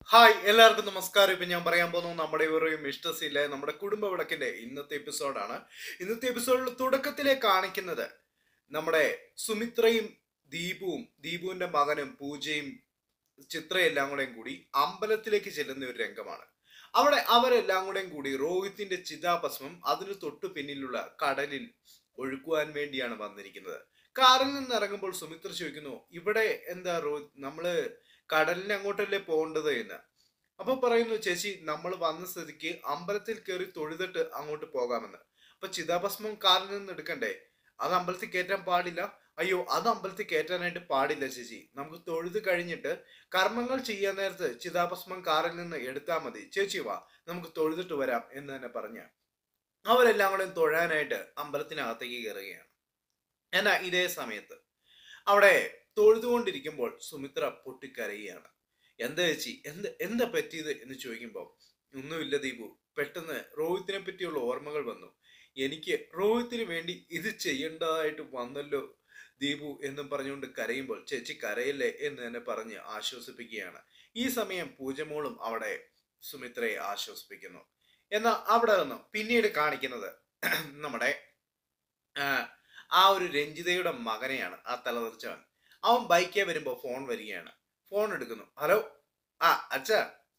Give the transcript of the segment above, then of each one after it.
hi എല്ലാവർക്കും നമസ്കാരം ഇപ്പൊ ഞാൻ പറയാൻ പോകുന്നത് നമ്മുടെ ഒരു ഇഷ്ടസിലെ നമ്മുടെ കുടുംബ വിളക്കിന്റെ ഇന്നത്തെ എപ്പിസോഡാണ് ഇന്നത്തെ എപ്പിസോഡിൽ തുടക്കത്തിലെ കാണിക്കുന്നത് നമ്മുടെ സുമിത്രയും ദീപുവും ദീപുവിന്റെ മകനും പൂജയും ചിത്രയെല്ലാം കൂടെയും കൂടി അമ്പലത്തിലേക്ക് ചെല്ലുന്ന ഒരു രംഗമാണ് അവിടെ അവരെല്ലാം കൂടെയും കൂടി രോഹിത്തിന്റെ ചിതാഭസ്മം അതിന് തൊട്ടു പിന്നിലുള്ള കടലിൽ ഒഴുക്കുവാൻ വേണ്ടിയാണ് വന്നിരിക്കുന്നത് കാറിൽ നിന്ന് ഇറങ്ങുമ്പോൾ സുമിത്ര ചോദിക്കുന്നു ഇവിടെ എന്താ റോ നമ്മള് കടലിന് അങ്ങോട്ടല്ലേ പോകേണ്ടത് എന്ന് അപ്പൊ പറയുന്നു ചേച്ചി നമ്മൾ വന്ന സ്ഥിതിക്ക് അമ്പലത്തിൽ കയറി തൊഴുതിട്ട് അങ്ങോട്ട് പോകാമെന്ന് അപ്പൊ ചിതാഭസ്മം കാറിൽ നിന്ന് എടുക്കണ്ടേ അത് അമ്പലത്തിൽ കയറ്റാൻ പാടില്ല അയ്യോ അത് അമ്പലത്തിൽ കയറ്റാനായിട്ട് പാടില്ല ചേച്ചി നമുക്ക് തൊഴുത് കഴിഞ്ഞിട്ട് കർമ്മങ്ങൾ ചെയ്യാൻ നേരത്ത് ചിതാഭസ്മം കാറിൽ നിന്ന് എടുത്താൽ മതി ചേച്ചി വാ നമുക്ക് തൊഴുതിട്ട് വരാം എന്ന് തന്നെ പറഞ്ഞ് അവരെല്ലാം കൂടെ തൊഴാനായിട്ട് അമ്പലത്തിനകത്തേക്ക് കയറുകയാണ് എന്നാ ഇതേ സമയത്ത് അവിടെ തൊഴുതുകൊണ്ടിരിക്കുമ്പോൾ സുമിത്ര പൊട്ടിക്കരയുകയാണ് എന്താ ചേച്ചി എന്ത് എന്താ പറ്റിയത് എന്ന് ചോദിക്കുമ്പോൾ ഒന്നുമില്ല ദീപു പെട്ടെന്ന് രോഹിത്തിനെ പറ്റിയുള്ള ഓർമ്മകൾ വന്നു എനിക്ക് രോഹിത്തിന് വേണ്ടി ഇത് ചെയ്യേണ്ടതായിട്ട് വന്നല്ലോ ദീപു എന്നും പറഞ്ഞുകൊണ്ട് കരയുമ്പോൾ ചേച്ചി കരയില്ലേ എന്ന് തന്നെ പറഞ്ഞ് ആശ്വസിപ്പിക്കുകയാണ് ഈ സമയം പൂജമോളും അവിടെ സുമിത്രയെ ആശ്വസിപ്പിക്കുന്നു എന്നാൽ അവിടെ നിന്നും പിന്നീട് കാണിക്കുന്നത് നമ്മുടെ ആ, ആ ഒരു രഞ്ജിതയുടെ മകനെയാണ് ആ തലതെറിച്ചവൻ അവൻ ബൈക്കേ വരുമ്പോൾ ഫോൺ വരികയാണ് ഫോൺ എടുക്കുന്നു ഹലോ ആ അച്ഛ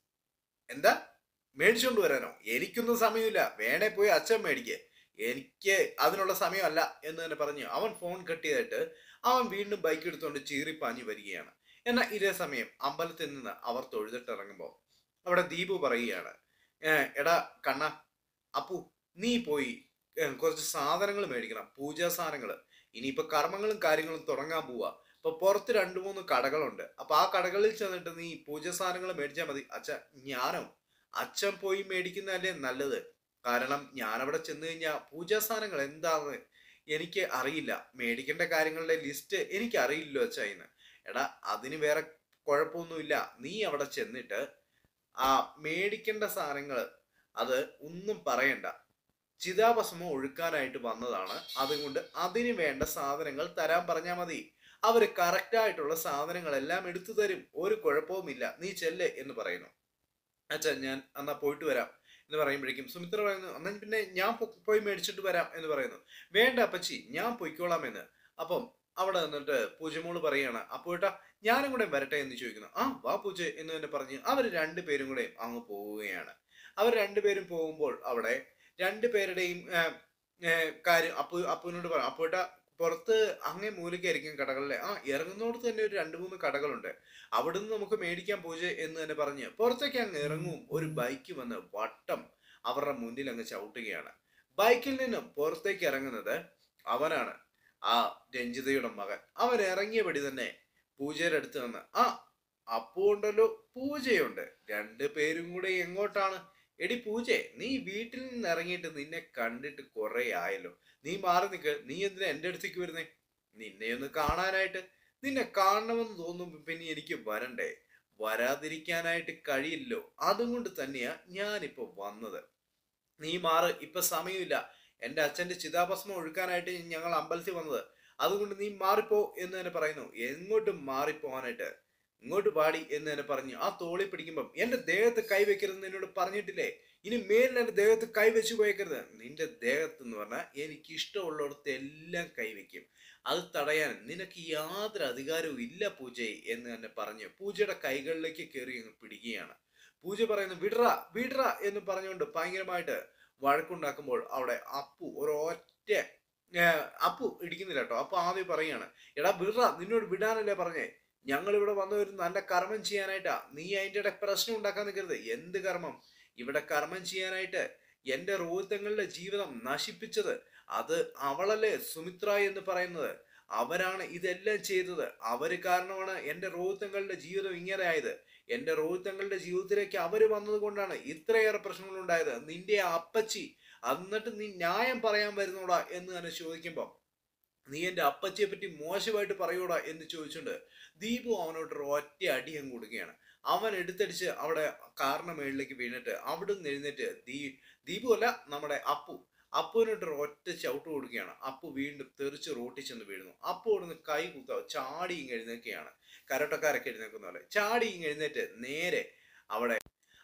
എന്താ മേടിച്ചോണ്ട് വരാനോ എനിക്കൊന്നും സമയമില്ല വേണേ പോയി അച്ഛൻ മേടിക്കേ എനിക്ക് അതിനുള്ള സമയമല്ല എന്ന് തന്നെ പറഞ്ഞു അവൻ ഫോൺ കട്ട് ചെയ്തിട്ട് അവൻ വീണ്ടും ബൈക്ക് എടുത്തുകൊണ്ട് ചീറിപ്പാഞ്ഞു വരികയാണ് എന്നാൽ ഇതേ സമയം അമ്പലത്തിൽ നിന്ന് അവർ തൊഴുതിട്ടിറങ്ങുമ്പോൾ അവിടെ ദീപു പറയുകയാണ് "ഏ, എടാ കണ്ണ അപ്പു നീ പോയി ഏ, കുറച്ച് സാധനങ്ങൾ മേടിക്കണം പൂജാ സാധനങ്ങൾ ഇനിയിപ്പോ കർമ്മങ്ങളും കാര്യങ്ങളും തുടങ്ങാൻ പോവാ അപ്പൊ പുറത്ത് രണ്ടു മൂന്ന് കടകളുണ്ട് അപ്പൊ ആ കടകളിൽ ചെന്നിട്ട് നീ പൂജ സാധനങ്ങൾ മേടിച്ചാൽ മതി അച്ഛ ഞാനോ അച്ഛൻ പോയി മേടിക്കുന്നതല്ലേ നല്ലത് കാരണം ഞാനവിടെ ചെന്ന് കഴിഞ്ഞാൽ പൂജാ സാധനങ്ങൾ എന്താന്ന് എനിക്ക് അറിയില്ല മേടിക്കേണ്ട കാര്യങ്ങളുടെ ലിസ്റ്റ് എനിക്ക് അറിയില്ലോ അച്ഛ ഇന്ന് എടാ അതിന് വേറെ കുഴപ്പമൊന്നുമില്ല നീ അവിടെ ചെന്നിട്ട് ആ മേടിക്കേണ്ട സാധനങ്ങൾ അത് ഒന്നും പറയണ്ട ചിതാഭസ്മം ഒഴുക്കാനായിട്ട് വന്നതാണ് അതുകൊണ്ട് അതിന് വേണ്ട സാധനങ്ങൾ തരാൻ പറഞ്ഞാൽ മതി അവർ കറക്റ്റ് ആയിട്ടുള്ള സാധനങ്ങളെല്ലാം എടുത്തു തരും ഒരു കുഴപ്പവുമില്ല നീ ചെല്ല് എന്ന് പറയുന്നു അച്ഛാ ഞാൻ എന്നാ പോയിട്ട് വരാം എന്ന് പറയുമ്പോഴേക്കും സുമിത്ര പറയുന്നു എന്നാ പിന്നെ ഞാൻ പോ- പോയി മേടിച്ചിട്ട് വരാം എന്ന് പറയുന്നു വേണ്ട അപ്പച്ചി ഞാൻ പൊയ്ക്കോളാം എന്ന് അപ്പം അവിടെ നിന്നിട്ട് പൂജമോള് പറയാണ് അപ്പോട്ടാ ഞാനും കൂടെ വരട്ടെ എന്ന് ചോദിക്കുന്നു ആ വാ പൂജ എന്ന് തന്നെ പറഞ്ഞ് അവർ രണ്ടുപേരും കൂടെ അങ്ങ് പോവുകയാണ് അവർ രണ്ടുപേരും പോകുമ്പോൾ അവിടെ രണ്ടുപേരുടെയും ആ, ആ, കാര്യം അപ്പു അപ്പുവിനോട് പറ അപ്പോട്ടാ പുറത്ത് അങ്ങേ മൂലയ്ക്കായിരിക്കും കടകളിലെ ആ ഇറങ്ങുന്നോടത്ത് തന്നെ ഒരു രണ്ട് മൂന്ന് കടകളുണ്ട് അവിടുന്ന് നമുക്ക് മേടിക്കാൻ പൂജ എന്ന് തന്നെ പറഞ്ഞ് പുറത്തേക്ക് അങ്ങ് ഇറങ്ങും ഒരു ബൈക്ക് വന്ന് വട്ടം അവരുടെ മുന്നിൽ അങ്ങ് ചവിട്ടുകയാണ് ബൈക്കിൽ നിന്നും പുറത്തേക്ക് ഇറങ്ങുന്നത് അവനാണ് ആ രഞ്ജിതയുടെ മകൻ അവൻ ഇറങ്ങിയപടി തന്നെ പൂജയുടെ അടുത്ത് നിന്ന് ആ അപ്പു ഉണ്ടല്ലോ പൂജയുണ്ട് രണ്ടു പേരും കൂടെ എങ്ങോട്ടാണ് എടി പൂജെ നീ വീട്ടിൽ നിന്ന് ഇറങ്ങിയിട്ട് നിന്നെ കണ്ടിട്ട് കുറെ ആയല്ലോ നീ മാറി നിൽക്ക് നീ എന്തിനാ എൻ്റെ അടുത്തേക്ക് വരുന്നേ നിന്നെ ഒന്ന് കാണാനായിട്ട് നിന്നെ കാണണമെന്ന് തോന്നുമ്പോ പിന്നെ എനിക്ക് വരണ്ടേ വരാതിരിക്കാനായിട്ട് കഴിയില്ലോ അതുകൊണ്ട് തന്നെയാ ഞാനിപ്പോ വന്നത് നീ മാറ് ഇപ്പൊ സമയമില്ല എന്റെ അച്ഛന്റെ ചിതാഭസ്മം ഒഴുക്കാനായിട്ട് ഞങ്ങൾ അമ്പലത്തിൽ വന്നത് അതുകൊണ്ട് നീ മാറിപ്പോ എന്ന് തന്നെ പറയുന്നു എങ്ങോട്ടും മാറിപ്പോവാനായിട്ട് ഇങ്ങോട്ട് പാടി എന്ന് തന്നെ പറഞ്ഞു ആ തോളി പിടിക്കുമ്പം എന്റെ ദേഹത്ത് കൈവെക്കരുതെന്ന് എന്നോട് പറഞ്ഞിട്ടില്ലേ ഇനി മേലിൽ എന്റെ ദേഹത്ത് കൈവച്ച് പോയേക്കരുത് നിന്റെ ദേഹത്ത് എന്ന് പറഞ്ഞാൽ എനിക്ക് ഇഷ്ടമുള്ളിടത്ത് എല്ലാം കൈവയ്ക്കും അത് തടയാൻ നിനക്ക് യാതൊരു അധികാരവും ഇല്ല പൂജയെ എന്ന് തന്നെ പറഞ്ഞു പൂജയുടെ കൈകളിലേക്ക് കയറി അങ്ങ് പിടിക്കുകയാണ് പൂജ പറയുന്നു വിടറ വിടറ എന്ന് പറഞ്ഞുകൊണ്ട് ഭയങ്കരമായിട്ട് വഴക്കുണ്ടാക്കുമ്പോൾ അവിടെ അപ്പു ഒരൊറ്റ ഏ, അപ്പു ഇടിക്കുന്നില്ല കേട്ടോ അപ്പൊ ആദ്യം പറയാണ് എടാ വിടറ നിന്നോട് വിടാനല്ലേ പറഞ്ഞേ ഞങ്ങൾ ഇവിടെ വന്ന ഒരു നല്ല കർമ്മം ചെയ്യാനായിട്ടാ നീ അതിൻ്റെ ഇടയിൽ പ്രശ്നം ഉണ്ടാക്കാൻ നിൽക്കരുത് എന്ത് കർമ്മം ഇവിടെ കർമ്മം ചെയ്യാനായിട്ട് എന്റെ റോഹിതങ്ങളുടെ ജീവിതം നശിപ്പിച്ചത് അത് അവളല്ലേ സുമിത്ര എന്ന് പറയുന്നത് അവരാണ് ഇതെല്ലാം ചെയ്തത് അവര് കാരണമാണ് എന്റെ റോഹിതങ്ങളുടെ ജീവിതം ഇങ്ങനെ ആയത് എന്റെ റോഹിതങ്ങളുടെ ജീവിതത്തിലേക്ക് അവര് വന്നത് കൊണ്ടാണ് ഇത്രയേറെ പ്രശ്നങ്ങൾ ഉണ്ടായത് നിന്റെ ആ അപ്പച്ചി എന്നിട്ട് നീ ന്യായം പറയാൻ വരുന്നോടാ എന്ന് തന്നെ ചോദിക്കുമ്പം നീ എന്റെ അപ്പച്ചിയെ പറ്റി മോശമായിട്ട് പറയൂടാ എന്ന് ചോദിച്ചുകൊണ്ട് ദീപു അവനോട്ട് ഒരു ഒറ്റ അടി അങ്ങ് കൊടുക്കുകയാണ് അവൻ എടുത്തടിച്ച് അവിടെ കാറിന്റെ മേളിലേക്ക് വീണിട്ട് അവിടുന്ന് എഴുന്നേറ്റ് ദീ ദീപു അല്ല നമ്മുടെ അപ്പു അപ്പുവിനോട്ട് ഒരു ഒറ്റ ചവിട്ട് കൊടുക്കുകയാണ് അപ്പു വീണ്ടും തെറിച്ച് റോട്ടിൽ ചെന്ന് വീഴുന്നു അപ്പു അവിടുന്ന് കൈ കുത്താവ് ചാടി ഇങ്ങ് എഴുന്നേൽക്കുകയാണ് കരോട്ടക്കാരൊക്കെ എഴുന്നേൽക്കുന്ന പോലെ ചാടി ഇങ്ങ് എഴുന്നേറ്റ് നേരെ അവിടെ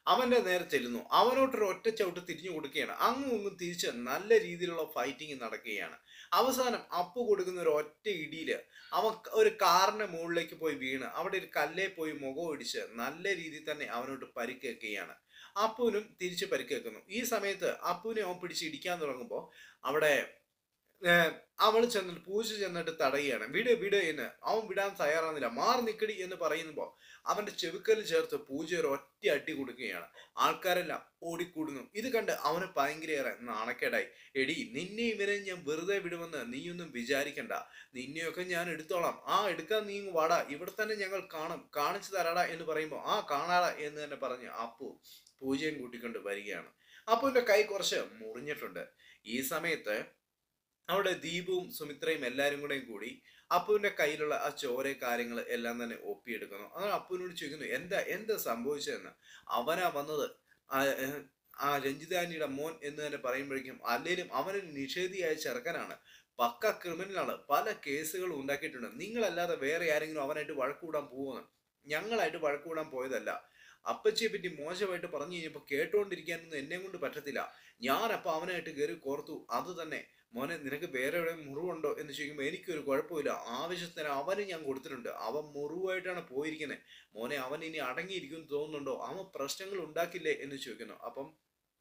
അവന്റെ നേരെ ചെല്ലുന്നു അവനോട്ടൊരു ഒറ്റ ചവിട്ട് തിരിഞ്ഞു കൊടുക്കുകയാണ് അങ്ങും ഇങ്ങും തിരിച്ച് നല്ല രീതിയിലുള്ള ഫൈറ്റിംഗ് നടക്കുകയാണ് അവസാനം അപ്പു കൊടുക്കുന്ന ഒരു ഒറ്റ ഇടിയില് അവൻ ക- ഒരു കാറിന്റെ മുകളിലേക്ക് പോയി വീണ് അവിടെ ഒരു കല്ലേ പോയി മുഖം ഇടിച്ച് നല്ല രീതിയിൽ തന്നെ അവനോട്ട് പരിക്കേൽക്കുകയാണ് അപ്പുവിനും തിരിച്ച് പരിക്കേൽക്കുന്നു ഈ സമയത്ത് അപ്പുവിനെ അവൻ പിടിച്ച് ഇടിക്കാൻ തുടങ്ങുമ്പോൾ അവിടെ ഏഹ്, അവള് ചെന്നിട്ട് പൂജ ചെന്നിട്ട് തടയുകയാണ് വിട് വിട് എന്ന് അവൻ വിടാൻ തയ്യാറാകുന്നില്ല മാറി നിക്കടി എന്ന് പറയുമ്പോൾ അവന്റെ ചെവിക്കല് ചേർത്ത് പൂജ ഒരു ഒറ്റ അടി കൊടുക്കുകയാണ് ആൾക്കാരെല്ലാം ഓടിക്കൂടുന്നു ഇത് കണ്ട് അവന് ഭയങ്കരയേറെ നാണക്കേടായി എടി നിന്നെ ഇവരെ ഞാൻ വെറുതെ വിടുമെന്ന് നീയൊന്നും വിചാരിക്കണ്ട നിന്നെയൊക്കെ ഞാൻ എടുത്തോളാം ആ എടുക്കാൻ നീ ഇങ്ങ് വാടാ ഇവിടെ തന്നെ ഞങ്ങൾ കാണും കാണിച്ചു തരാടാ എന്ന് പറയുമ്പോൾ ആ കാണാടാ എന്ന് തന്നെ പറഞ്ഞ് അപ്പു പൂജയും കൂട്ടിക്കൊണ്ട് വരികയാണ് അപ്പുവിന്റെ കൈ കുറച്ച് മുറിഞ്ഞിട്ടുണ്ട് ഈ സമയത്ത് അവിടെ ദീപുവും സുമിത്രയും എല്ലാവരും കൂടെയും കൂടി അപ്പുവിന്റെ കയ്യിലുള്ള ആ ചോര കാര്യങ്ങൾ എല്ലാം തന്നെ ഒപ്പിയെടുക്കുന്നു അങ്ങനെ അപ്പുവിനോട് ചോദിക്കുന്നു എന്താ എന്താ സംഭവിച്ചതെന്ന് അവനാ വന്നത് ആ, ഏഹ്, ആ രഞ്ജിതാനിയുടെ മോൻ എന്ന് തന്നെ പറയുമ്പോഴേക്കും അല്ലേലും അവനൊരു നിഷേധിയായ ചെറുക്കനാണ് പക്ക ക്രിമിനലാണ് പല കേസുകളും ഉണ്ടാക്കിയിട്ടുണ്ട് നിങ്ങളല്ലാതെ വേറെ ആരെങ്കിലും അവനായിട്ട് വഴക്കൂടാൻ പോകുമെന്ന് ഞങ്ങളായിട്ട് വഴക്കൂടാൻ പോയതല്ല അപ്പച്ചിയെ പറ്റി മോശമായിട്ട് പറഞ്ഞു കഴിഞ്ഞപ്പോൾ കേട്ടുകൊണ്ടിരിക്കാനൊന്നും എന്നെ കൊണ്ട് പറ്റത്തില്ല ഞാൻ അപ്പൊ അവനായിട്ട് കയറി കോർത്തു അത് തന്നെ മോനെ നിനക്ക് വേറെ എവിടെ മുറിവുണ്ടോ എന്ന് ചോദിക്കുമ്പോൾ എനിക്കൊരു കുഴപ്പമില്ല ആവശ്യത്തിന് അവന് ഞാൻ കൊടുത്തിട്ടുണ്ട് അവൻ മുറിവായിട്ടാണ് പോയിരിക്കുന്നത് മോനെ അവൻ ഇനി അടങ്ങിയിരിക്കും തോന്നുന്നുണ്ടോ അവൻ പ്രശ്നങ്ങൾ ഉണ്ടാക്കില്ലേ എന്ന് ചോദിക്കുന്നു അപ്പം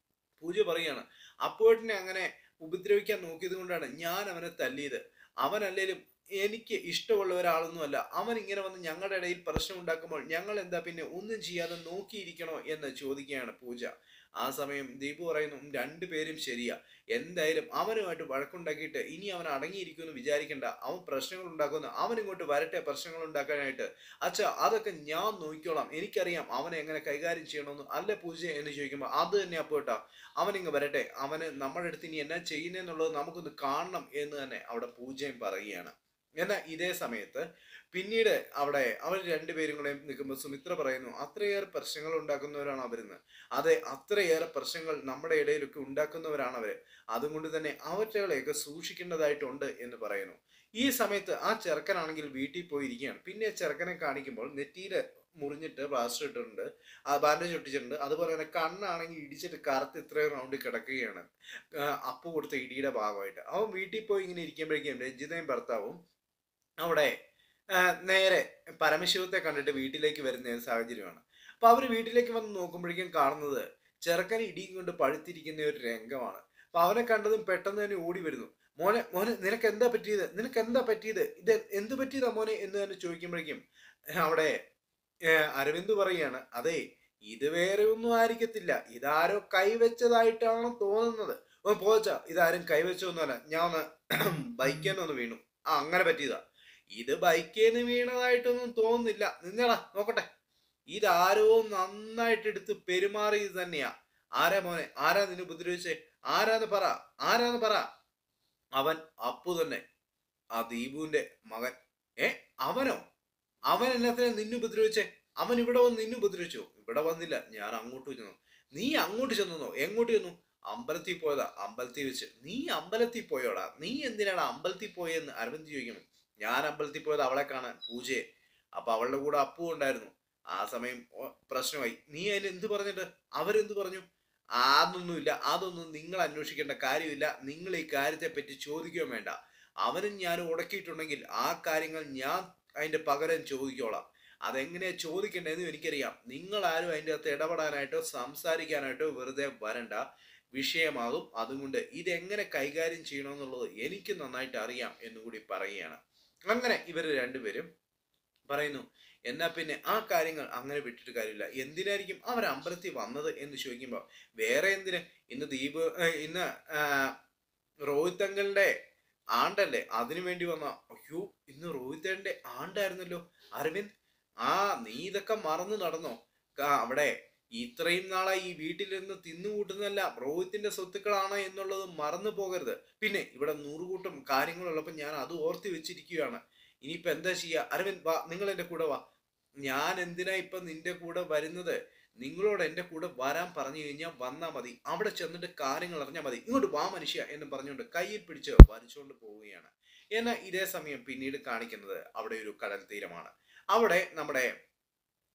പൂജ പറയാണ് അപ്പോട്ടിനെ അങ്ങനെ ഉപദ്രവിക്കാൻ നോക്കിയത് കൊണ്ടാണ് ഞാൻ അവനെ തല്ലിയത് അവനല്ലേലും എനിക്ക് ഇഷ്ടമുള്ള ഒരാളൊന്നുമല്ല അവൻ ഇങ്ങനെ വന്ന് ഞങ്ങളുടെ ഇടയിൽ പ്രശ്നം ഉണ്ടാക്കുമ്പോൾ ഞങ്ങൾ എന്താ പിന്നെ ഒന്നും ചെയ്യാതെ നോക്കിയിരിക്കണോ എന്ന് ചോദിക്കുകയാണ് പൂജ ആ സമയം ദീപു പറയുന്നു "ഉം, രണ്ടുപേരും ശരിയാ എന്തായാലും അവനുമായിട്ട് വഴക്കുണ്ടാക്കിയിട്ട് ഇനി അവൻ അടങ്ങിയിരിക്കുമെന്ന് വിചാരിക്കണ്ട അവൻ പ്രശ്നങ്ങൾ ഉണ്ടാക്കുന്നു അവൻ ഇങ്ങോട്ട് വരട്ടെ പ്രശ്നങ്ങൾ ഉണ്ടാക്കാനായിട്ട് അച്ഛ അതൊക്കെ ഞാൻ നോക്കിക്കോളാം എനിക്കറിയാം അവനെ എങ്ങനെ കൈകാര്യം ചെയ്യണമെന്ന് അല്ല പൂജ എന്ന് ചോദിക്കുമ്പോൾ അത് തന്നെ അപ്പോട്ടാ അവൻ ഇങ്ങ് വരട്ടെ അവന് നമ്മുടെ അടുത്ത് ഇനി എന്നാ ചെയ്യുന്നതെന്നുള്ളത് നമുക്കൊന്ന് കാണണം എന്ന് തന്നെ അവിടെ പൂജയും പറയുകയാണ് എന്നാൽ ഇതേ സമയത്ത് പിന്നീട് അവിടെ അവർ രണ്ടുപേരും കൂടെ നിൽക്കുമ്പോൾ സുമിത്ര പറയുന്നു അത്രയേറെ പ്രശ്നങ്ങൾ ഉണ്ടാക്കുന്നവരാണ് അവരെന്ന് അതെ അത്രയേറെ പ്രശ്നങ്ങൾ നമ്മുടെ ഇടയിലൊക്കെ ഉണ്ടാക്കുന്നവരാണ് അവര് അതുകൊണ്ട് തന്നെ അവറ്റകളെയൊക്കെ സൂക്ഷിക്കേണ്ടതായിട്ടുണ്ട് എന്ന് പറയുന്നു ഈ സമയത്ത് ആ ചെറുക്കനാണെങ്കിൽ വീട്ടിൽ പോയിരിക്കുകയാണ് പിന്നെ ചെറുക്കനെ കാണിക്കുമ്പോൾ നെറ്റിയില് മുറിഞ്ഞിട്ട് പ്ലാസ്റ്റർ ഇട്ടിട്ടുണ്ട് ആ ബാൻഡേജ് ഒട്ടിച്ചിട്ടുണ്ട് അതുപോലെ തന്നെ കണ്ണാണെങ്കിൽ ഇടിച്ചിട്ട് കറുത്ത് ഇത്രയും റൗണ്ടിൽ കിടക്കുകയാണ് ആ, അപ്പു കൊടുത്ത ഇടിയുടെ ഭാഗമായിട്ട് അവൻ വീട്ടിൽ പോയി ഇങ്ങനെ ഇരിക്കുമ്പോഴേക്കും രഞ്ജിതയും ഭർത്താവും അവിടെ ആ, നേരെ പരമശിവത്തെ കണ്ടിട്ട് വീട്ടിലേക്ക് വരുന്ന ഒരു സാഹചര്യമാണ് അപ്പൊ അവര് വീട്ടിലേക്ക് വന്ന് നോക്കുമ്പോഴേക്കും കാണുന്നത് ചെറുക്കൻ ഇടിയും കൊണ്ട് പഴുത്തിരിക്കുന്ന ഒരു രംഗമാണ് അപ്പൊ അവനെ കണ്ടതും പെട്ടെന്ന് തന്നെ ഓടി വരുന്നു മോനെ മോനെ നിനക്ക് എന്താ പറ്റിയത് നിനക്ക് എന്താ പറ്റിയത് ഇത് എന്ത് പറ്റിയതാ മോനെ എന്ന് തന്നെ ചോദിക്കുമ്പോഴേക്കും അവിടെ ഏ, അരവിന്ദ് പറയാണ് അതെ ഇത് വേറെ ഒന്നും ആയിരിക്കത്തില്ല ഇതാരോ കൈവച്ചതായിട്ടാണ് തോന്നുന്നത് ഓ പോച്ച ഇതാരും കൈവച്ചൊന്നുമല്ല ഞാൻ ഒന്ന് ബൈക്കേന്ന് വീണു ആ അങ്ങനെ പറ്റിയതാ ഇത് ബൈക്കേന്ന് വീണതായിട്ടൊന്നും തോന്നുന്നില്ല നിന്നടാ നോക്കട്ടെ ഇതാരോ നന്നായിട്ട് എടുത്ത് പെരുമാറിയത് തന്നെയാ ആരാ മോനെ ആരാ നിന്നെ ഉപദ്രവിച്ചേ ആരാന്ന് പറ ആരാന്ന് പറ അവൻ അപ്പു തന്നെ ആ ദീപുവിന്റെ മകൻ ഏ അവനോ അവൻ എല്ലാത്തിനും നിന്നെ ഉപദ്രവിച്ചേ അവൻ ഇവിടെ വന്ന് നിന്നെ ഉപദ്രവിച്ചു ഇവിടെ വന്നില്ല ഞാൻ അങ്ങോട്ട് ചെന്നു നീ അങ്ങോട്ട് ചെന്നോ എങ്ങോട്ട് ചെന്നു അമ്പലത്തിൽ പോയതാ അമ്പലത്തിൽ വെച്ച് നീ അമ്പലത്തിൽ പോയോടാ നീ എന്തിനാണ് അമ്പലത്തിൽ പോയെന്ന് അരവിന്ദ് ചോദിക്കുന്നു ഞാൻ അമ്പലത്തിൽ പോയത് അവളെ കാണാൻ പൂജയെ അപ്പൊ അവളുടെ കൂടെ അപ്പു ഉണ്ടായിരുന്നു ആ സമയം ഓ, പ്രശ്നമായി നീ അതിന് എന്ത് പറഞ്ഞിട്ട് അവരെന്ത് പറഞ്ഞു അതൊന്നുമില്ല അതൊന്നും നിങ്ങൾ അന്വേഷിക്കേണ്ട കാര്യമില്ല നിങ്ങൾ ഈ കാര്യത്തെ പറ്റി ചോദിക്കുകയും വേണ്ട അവനും ഞാനും ഉടക്കിയിട്ടുണ്ടെങ്കിൽ ആ കാര്യങ്ങൾ ഞാൻ അതിന്റെ പകരം ചോദിക്കോളാം അതെങ്ങനെയാ ചോദിക്കേണ്ടതെന്ന് എനിക്കറിയാം നിങ്ങൾ ആരും അതിൻ്റെ അകത്ത് ഇടപെടാനായിട്ടോ സംസാരിക്കാനായിട്ടോ വെറുതെ വരണ്ട വിഷയമാകും അതുകൊണ്ട് ഇതെങ്ങനെ കൈകാര്യം ചെയ്യണമെന്നുള്ളത് എനിക്ക് നന്നായിട്ട് അറിയാം എന്നുകൂടി പറയുകയാണ് അങ്ങനെ ഇവർ രണ്ടുപേരും പറയുന്നു എന്നാ പിന്നെ ആ കാര്യങ്ങൾ അങ്ങനെ വിട്ടിട്ട് കാര്യമില്ല എന്തിനായിരിക്കും അവർ അമ്പലത്തിൽ വന്നത് എന്ന് ചോദിക്കുമ്പോൾ വേറെ എന്തിന് ഇന്ന് ദീപ് ഏ, ഇന്ന് ആ, റോഹിത് അങ്കിളിന്റെ ആണ്ടല്ലേ അതിനു വേണ്ടി വന്ന അയ്യോ ഇന്ന് റോഹിതന്റെ ആണ്ടായിരുന്നല്ലോ അരവിന്ദ് ആ നീ ഇതൊക്കെ മറന്നു നടന്നോ കാ- അവിടെ ഇത്രയും നാളായി ഈ വീട്ടിൽ നിന്ന് തിന്നുകൂട്ടുന്നതെല്ലാം റോഹിത്തിന്റെ സ്വത്തുക്കളാണ് എന്നുള്ളത് മറന്നു പോകരുത് പിന്നെ ഇവിടെ നൂറുകൂട്ടം കാര്യങ്ങളുള്ളപ്പോൾ ഞാൻ അത് ഓർത്തി വെച്ചിരിക്കുകയാണ് ഇനിയിപ്പോ എന്താ ചെയ്യാ അരവിന്ദ് വാ നിങ്ങൾ എന്റെ കൂടെ വാ ഞാൻ എന്തിനാ ഇപ്പൊ നിന്റെ കൂടെ വരുന്നത് നിങ്ങളോട് എന്റെ കൂടെ വരാൻ പറഞ്ഞു കഴിഞ്ഞാൽ വന്നാ മതി അവിടെ ചെന്നിട്ട് കാര്യങ്ങൾ അറിഞ്ഞാൽ മതി ഇങ്ങോട്ട് വാ മനുഷ്യ എന്ന് പറഞ്ഞുകൊണ്ട് കയ്യിൽ പിടിച്ച് വലിച്ചുകൊണ്ട് പോവുകയാണ് എന്നാൽ ഇതേ സമയം പിന്നീട് കാണിക്കുന്നത് അവിടെ ഒരു കടൽ തീരമാണ് അവിടെ നമ്മുടെ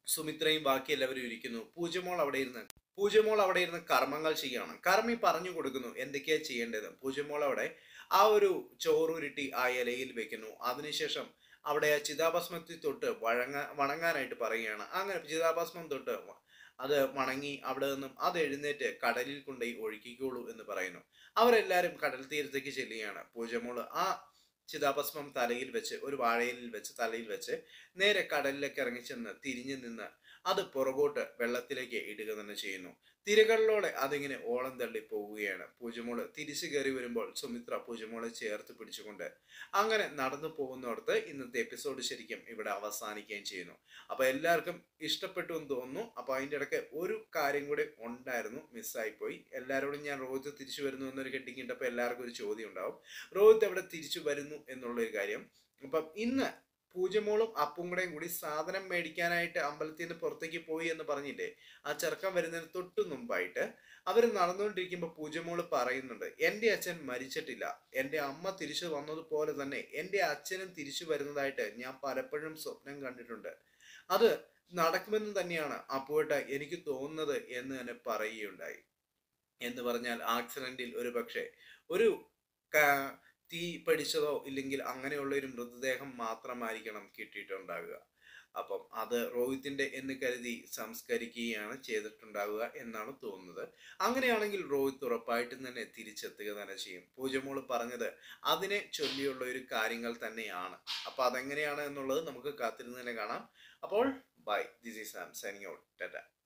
സുമിത്രയും ബാക്കി എല്ലാവരും ഇരിക്കുന്നു പൂജമോൾ അവിടെ ഇരുന്ന് പൂജമോൾ അവിടെ ഇരുന്ന് കർമ്മങ്ങൾ ചെയ്യണം കർമ്മി പറഞ്ഞു കൊടുക്കുന്നു എന്തൊക്കെയാ ചെയ്യേണ്ടത് പൂജമോൾ അവിടെ ആ ഒരു ചോറുരുട്ടി ആ ഇലയിൽ വെക്കുന്നു അതിനുശേഷം അവിടെ ആ ചിതാഭസ്മത്തിൽ തൊട്ട് വഴങ്ങ വണങ്ങാനായിട്ട് പറയുകയാണ് അങ്ങനെ ചിതാഭസ്മം തൊട്ട് വ- അത് വണങ്ങി അവിടെ നിന്നും അത് എഴുന്നേറ്റ് കടലിൽ കൊണ്ടുപോയി ഒഴുക്കിക്കോളൂ എന്ന് പറയുന്നു അവരെല്ലാവരും കടൽ തീരത്തേക്ക് ചെല്ലുകയാണ് പൂജമോള് ആ ചിതാഭസ്മം തലയിൽ വെച്ച് ഒരു വാഴയിലിൽ വെച്ച് തലയിൽ വെച്ച് നേരെ കടലിലേക്ക് ഇറങ്ങിച്ചെന്ന് തിരിഞ്ഞു നിന്ന് അത് പുറകോട്ട് വെള്ളത്തിലേക്ക് ഇടുക തന്നെ ചെയ്യുന്നു തിരകളിലൂടെ അതിങ്ങനെ ഓളം തള്ളി പോവുകയാണ് പൂജമോള് തിരിച്ചു കയറി വരുമ്പോൾ സുമിത്ര പൂജമോളെ ചേർത്ത് പിടിച്ചുകൊണ്ട് അങ്ങനെ നടന്നു പോകുന്നിടത്ത് ഇന്നത്തെ എപ്പിസോഡ് ശരിക്കും ഇവിടെ അവസാനിക്കുകയും ചെയ്യുന്നു അപ്പൊ എല്ലാവർക്കും ഇഷ്ടപ്പെട്ടു എന്ന് തോന്നുന്നു അപ്പൊ അതിൻ്റെ ഇടയ്ക്ക് ഒരു കാര്യം കൂടി ഉണ്ടായിരുന്നു മിസ്സായിപ്പോയി എല്ലാവരോടും ഞാൻ റോഹിത് തിരിച്ചു വരുന്നു എന്നൊരു ഹെഡിങ് ഇട്ടപ്പോൾ എല്ലാവർക്കും ഒരു ചോദ്യം ഉണ്ടാവും റോഹിത് എവിടെ തിരിച്ചു വരുന്നു എന്നുള്ള ഒരു കാര്യം അപ്പം ഇന്ന് പൂജമോളും അപ്പും കൂടെയും കൂടി സാധനം മേടിക്കാനായിട്ട് അമ്പലത്തിൽ നിന്ന് പുറത്തേക്ക് പോയി എന്ന് പറഞ്ഞില്ലേ ആ ചെറുക്കൻ വരുന്നതിന് തൊട്ട് മുമ്പായിട്ട് അവർ നടന്നുകൊണ്ടിരിക്കുമ്പോൾ പൂജമോള് പറയുന്നുണ്ട് എൻ്റെ അച്ഛൻ മരിച്ചിട്ടില്ല എൻ്റെ അമ്മ തിരിച്ചു വന്നതുപോലെ തന്നെ എൻ്റെ അച്ഛനും തിരിച്ചു വരുന്നതായിട്ട് ഞാൻ പലപ്പോഴും സ്വപ്നം കണ്ടിട്ടുണ്ട് അത് നടക്കുമെന്ന് തന്നെയാണ് അപ്പോട്ട് എനിക്ക് തോന്നുന്നത് എന്ന് തന്നെ പറയുകയുണ്ടായി എന്ന് പറഞ്ഞാൽ ആക്സിഡന്റിൽ ഒരു പക്ഷേ ഒരു ക- തീ പിടിച്ചതോ ഇല്ലെങ്കിൽ അങ്ങനെയുള്ള ഒരു മൃതദേഹം മാത്രമായിരിക്കണം കിട്ടിയിട്ടുണ്ടാകുക അപ്പം അത് റോഹിത്തിന്റെ എന്ന് കരുതി സംസ്കരിക്കുകയാണ് ചെയ്തിട്ടുണ്ടാവുക എന്നാണ് തോന്നുന്നത് അങ്ങനെയാണെങ്കിൽ റോഹിത് ഉറപ്പായിട്ടും തന്നെ തിരിച്ചെത്തുക തന്നെ ചെയ്യും പൂജമോള് പറഞ്ഞത് അതിനെ ചൊല്ലിയുള്ള ഒരു കാര്യങ്ങൾ തന്നെയാണ് അപ്പൊ അതെങ്ങനെയാണ് എന്നുള്ളത് നമുക്ക് കാത്തിരുന്ന് തന്നെ കാണാം അപ്പോൾ bye this is Sam signing out Tata